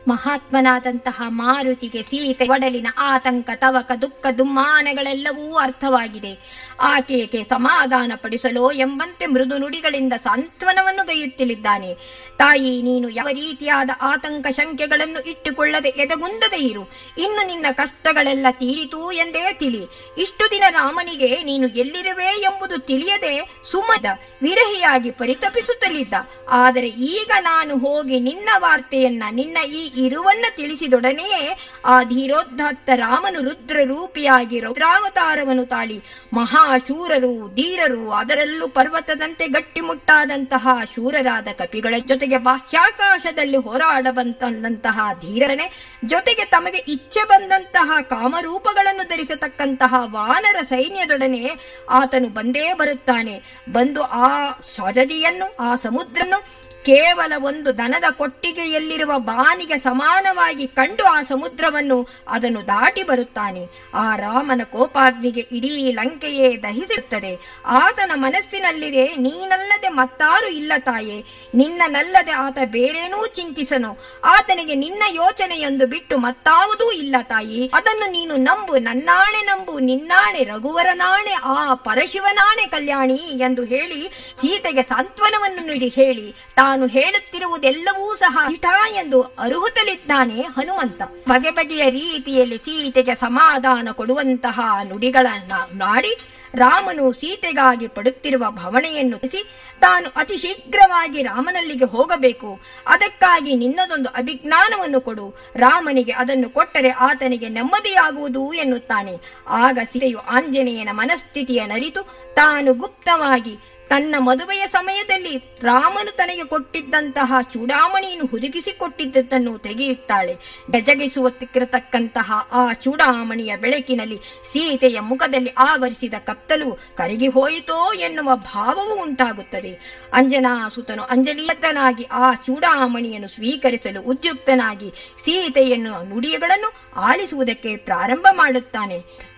ಮಹಾತ್ಮನಾದಂತಹ ಮಾರುತಿಗೆ ಸೀತೆ ಒಡಲಿನ ಆತಂಕ ತವಕ ದುಃಖ ದುಮ್ಮಾನಗಳೆಲ್ಲವೂ ಅರ್ಥವಾಗಿದೆ ಆಕೆಗೆ ಸಮಾಧಾನ ಪಡಿಸಲೋ ಎಂಬಂತೆ ಮೃದು ನುಡಿಗಳಿಂದ ಸಾಂತ್ವನವನ್ನು ಗೈಯುತ್ತಲಿದ್ದಾನೆ ತಾಯಿ ನೀನು ಯಾವ ರೀತಿಯಾದ ಆತಂಕ ಶಂಕೆಗಳನ್ನು ಇಟ್ಟುಕೊಳ್ಳದೆ ಎದೆಗುಂದದೆ ಇರು ಇನ್ನು ನಿನ್ನ ಕಷ್ಟಗಳೆಲ್ಲ ತೀರಿತು ಎಂದೇ ತಿಳಿ ಇಷ್ಟು ದಿನ ರಾಮನಿಗೆ ನೀನು ಎಲ್ಲಿರುವೆ ಎಂಬುದು ತಿಳಿಯದೆ ಸುಮದ ವಿರಹಿಯಾಗಿ ಪರಿತಪಿಸುತ್ತಲಿದ್ದ ಆದರೆ ಈಗ ನಾನು ಹೋಗಿ ನಿನ್ನ ವಾರ್ತೆಯನ್ನ ನಿನ್ನ ಈ ಇರುವನ್ನ ತಿಳಿಸಿದೊಡನೆಯೇ ಆ ಧೀರೋದ್ಧತ್ತ ರಾಮನು ರುದ್ರ ರೂಪಿಯಾಗಿ ರುದ್ರಾವತಾರವನ್ನು ತಾಳಿ ಮಹಾಶೂರರು ಧೀರರು ಅದರಲ್ಲೂ ಪರ್ವತದಂತೆ ಗಟ್ಟಿಮುಟ್ಟಾದಂತಹ ಶೂರರಾದ ಕಪಿಗಳ ಜೊತೆಗೆ ಬಾಹ್ಯಾಕಾಶದಲ್ಲಿ ಹೋರಾಡಬಂತಂತಹ ಧೀರನೇ ಜೊತೆಗೆ ತಮಗೆ ಇಚ್ಛೆ ಬಂದಂತಹ ಕಾಮರೂಪಗಳನ್ನು ಧರಿಸತಕ್ಕಂತಹ ವಾನರ ಸೈನ್ಯದೊಡನೆ ಆತನು ಬಂದೇ ಬರುತ್ತಾನೆ ಬಂದು ಆ ಸರದಿಯನ್ನು ಆ ಸಮುದ್ರನ್ನು ಕೇವಲ ಒಂದು ದನದ ಕೊಟ್ಟಿಗೆಯಲ್ಲಿರುವ ಬಾನಿಗೆ ಸಮಾನವಾಗಿ ಕಂಡು ಆ ಸಮುದ್ರವನ್ನು ಅದನ್ನು ದಾಟಿ ಬರುತ್ತಾನೆ ಆ ರಾಮನ ಕೋಪಾಗ್ನಿಗೆ ಇಡೀ ಲಂಕೆಯೇ ದಹಿಸುತ್ತದೆ ಆತನ ಮನಸ್ಸಿನಲ್ಲಿದೆ ನೀನಲ್ಲದೆ ಮತ್ತಾರು ಇಲ್ಲ ತಾಯೆ ನಿನ್ನನಲ್ಲದೆ ಆತ ಬೇರೇನೂ ಚಿಂತಿಸನು ಆತನಿಗೆ ನಿನ್ನ ಯೋಚನೆಯೊಂದು ಬಿಟ್ಟು ಮತ್ತಾವುದೂ ಇಲ್ಲ ತಾಯಿ ಅದನ್ನು ನೀನು ನಂಬು ನನ್ನಾಣೆ ನಂಬು ನಿನ್ನಾಣೆ ರಘುವರನಾಣೆ ಆ ಪರಶಿವನಾಣೆ ಕಲ್ಯಾಣಿ ಎಂದು ಹೇಳಿ ಸೀತೆಗೆ ಸಾಂತ್ವನವನ್ನು ನೀಡಿ ಹೇಳಿ ತಾನು ಹೇಳುತ್ತಿರುವುದೆಲ್ಲವೂ ಸಹ ಹಿಠ ಎಂದು ಅರುಹುತ್ತಲಿದ್ದಾನೆ ಹನುಮಂತ ಬಗೆ ಬಗೆಯ ರೀತಿಯಲ್ಲಿ ಸೀತೆಗೆ ಸಮಾಧಾನ ಕೊಡುವಂತಹ ನುಡಿಗಳನ್ನ ನಾಡಿ ರಾಮನು ಸೀತೆಗಾಗಿ ಪಡುತ್ತಿರುವ ಭವಣೆಯನ್ನು ತಿಳಿಸಿ ತಾನು ಅತಿ ಶೀಘ್ರವಾಗಿ ರಾಮನಲ್ಲಿಗೆ ಹೋಗಬೇಕು ಅದಕ್ಕಾಗಿ ನಿನ್ನದೊಂದು ಅಭಿಜ್ಞಾನವನ್ನು ಕೊಡು ರಾಮನಿಗೆ ಅದನ್ನು ಕೊಟ್ಟರೆ ಆತನಿಗೆ ನೆಮ್ಮದಿಯಾಗುವುದು ಎನ್ನುತ್ತಾನೆ ಆಗ ಸೀತೆಯು ಆಂಜನೇಯನ ಮನಸ್ಥಿತಿಯ ನರಿತು ತಾನು ಗುಪ್ತವಾಗಿ ತನ್ನ ಮದುವೆಯ ಸಮಯದಲ್ಲಿ ರಾಮನು ತನಗೆ ಕೊಟ್ಟಿದ್ದಂತಹ ಚೂಡಾಮಣಿಯನ್ನು ಹುದುಗಿಸಿ ಕೊಟ್ಟಿದ್ದನ್ನು ತೆಗೆಯುತ್ತಾಳೆ ಗಜಗಿಸುವತ್ತಿರತಕ್ಕಂತಹ ಆ ಚೂಡಾಮಣಿಯ ಬೆಳಕಿನಲ್ಲಿ ಸೀತೆಯ ಮುಖದಲ್ಲಿ ಆವರಿಸಿದ ಕತ್ತಲು ಕರಗಿ ಹೋಯಿತೋ ಎನ್ನುವ ಭಾವವು ಉಂಟಾಗುತ್ತದೆ ಅಂಜನಾಸುತನು ಅಂಜಲಿಯದ್ದನಾಗಿ ಆ ಚೂಡಾಮಣಿಯನ್ನು ಸ್ವೀಕರಿಸಲು ಉದ್ಯುಕ್ತನಾಗಿ ಸೀತೆಯನ್ನು ನುಡಿಗಳನ್ನು ಆಲಿಸುವುದಕ್ಕೆ ಪ್ರಾರಂಭ ಮಾಡುತ್ತಾನೆ